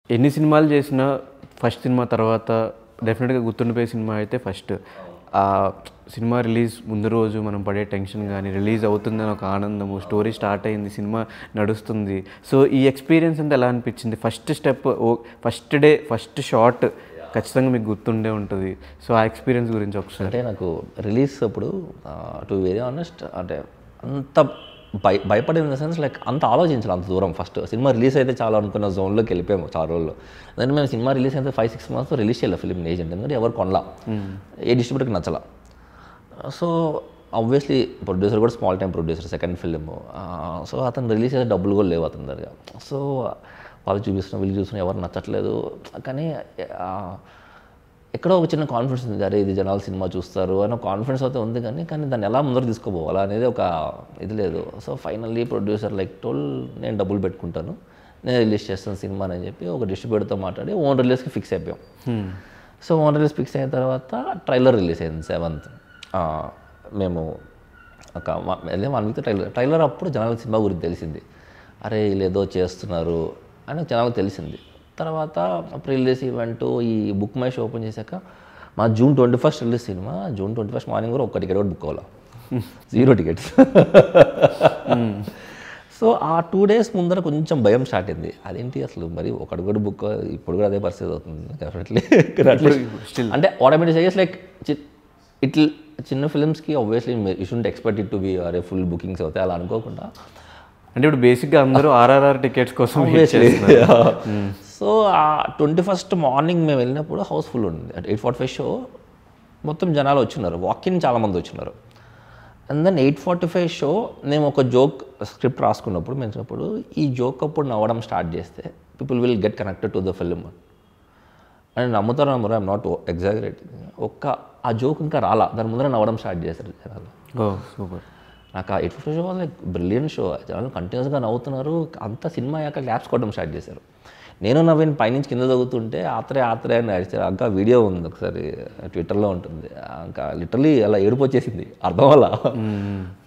ఎన్ని సినిమాలు చేసినా ఫస్ట్ సినిమా తర్వాత డెఫినెట్గా గుర్తుండిపోయే సినిమా అయితే ఫస్ట్ ఆ సినిమా రిలీజ్ ముందు రోజు మనం పడే టెన్షన్ కానీ రిలీజ్ అవుతుందని ఒక ఆనందము స్టోరీ స్టార్ట్ అయింది సినిమా నడుస్తుంది సో ఈ ఎక్స్పీరియన్స్ అంతా ఎలా అనిపించింది first step oh first day first shot ఖచ్చితంగా మీకు గుర్తుండే ఉంటుంది సో ఆ ఎక్స్పీరియన్స్ గురించి ఒకసారి అంటే నాకు రిలీజ్ అప్పుడు టు వెరీ ఆనెస్ట్ అంటే అంత భయ భయపడిన ఇన్ ద సెన్స్ లైక్ అంత ఆలోచించాలి అంత దూరం ఫస్ట్ సినిమా రిలీజ్ అయితే చాలా అనుకున్న జోన్లోకి వెళ్ళిపోయాము చాలా రోజుల్లో దాన్ని మేము సినిమా రిలీజ్ అయితే ఫైవ్ సిక్స్ మంత్స్ రిలీజ్ చేయాలి ఫిలిం ఏజెంట్ ఎందుకంటే ఎవరు కొనలా ఏ డిస్ట్రిబ్యూటర్కి నచ్చలా సో ఆబ్వియస్లీ ప్రొడ్యూసర్ కూడా small time producer second film so అతను రిలీజ్ చేసే డబ్బులు కూడా లేవు అతని దగ్గర సో వాళ్ళు చూపిస్తున్న వీళ్ళు చూస్తున్న ఎవరు నచ్చట్లేదు కానీ ఆ, ఎక్కడో ఒక చిన్న కాన్ఫిడెన్స్ ఉంది అరే ఇది జనాలు సినిమా చూస్తారు అని ఒక కాన్ఫిడెన్స్ అయితే ఉంది కానీ కానీ దాన్ని ఎలా ముందర తీసుకోపోవాలా అనేది ఒక ఇది లేదు so finally producer like told నేను డబ్బులు పెట్టుకుంటాను నేను రిలీజ్ చేస్తాను సినిమా అని చెప్పి ఒక డిస్ట్రిబ్యూటర్తో మాట్లాడి ఓన్ రిలీజ్కి ఫిక్స్ అయిపోయాం సో ఓన్ రిలీజ్ ఫిక్స్ అయిన తర్వాత ట్రైలర్ రిలీజ్ అయింది సెవెంత్ మేము ఒక అదే వన్ వీక్ ట్రైలర్ ట్రైలర్ అప్పుడు జనాలకు సినిమా గురించి తెలిసింది అరే వీళ్ళు ఏదో చేస్తున్నారు అని జనాలకు తెలిసింది తర్వాత అప్పుడు రిలీజ్ ఈవెంట్ ఈ బుక్ మై షో ఓపెన్ చేశాక మా June twenty first release cinema June twenty first morning కూడా ఒక్క టికెట్ కూడా బుక్ అవ్వాలి జీరో టికెట్స్ సో ఆ టూ డేస్ ముందర కొంచెం భయం స్టార్ట్ అయింది అదేంటి అసలు మరి ఒకటి కూడా బుక్ ఇప్పుడు కూడా అదే పరిస్థితి అవుతుంది డెఫినెట్లీ అంటే ఆటోమేటిక్ సజెస్ లైక్ ఇట్లా చిన్న ఫిల్మ్స్కి obviously you shouldn't expect it to be అరే ఫుల్ బుకింగ్స్ అవుతాయి అలా అనుకోకుండా అంటే ఇప్పుడు బేసిక్గా అందరూ ఆర్ఆర్ఆర్ టికెట్స్ కోసం వెయిట్ చేస్తున్నారు సో ఆ ట్వంటీ ఫస్ట్ మార్నింగ్ మేము వెళ్ళినప్పుడు హౌస్ఫుల్ ఉంది అంటే ఎయిట్ ఫార్టీ ఫైవ్ షో మొత్తం జనాలు వచ్చిన్నారు వాకిన్ చాలామంది వచ్చినారు and then eight forty five show మేము ఒక జోక్ స్క్రిప్ట్ రాసుకున్నప్పుడు మేము ఈ జోక్ అప్పుడు నవ్వడం స్టార్ట్ చేస్తే people will get connected to the film and నమ్ముతారు నమ్మరు ఐమ్ నాట్ ఎగ్జాగరేట్ ఒక్క ఆ జోక్ ఇంకా రాలా దాని ముందర నవ్వడం స్టార్ట్ చేశారు జనాలు ఓ సూపర్ నాకు ఆ eight fifty show like brilliant show జనాలు కంటిన్యూస్గా నవ్వుతున్నారు అంత సినిమా అయ్యాక ల్యాబ్స్ కొట్టడం స్టార్ట్ చేశారు నేను నవ్విన పైనుంచి కింద తగ్గుతుంటే ఆత్రే ఆత్రే అని అరిచారు ఇంకా వీడియో ఉంది ఒకసారి ట్విట్టర్లో ఉంటుంది ఇంకా లిటరలీ అలా ఏడుపు వచ్చేసింది అర్థం వల్ల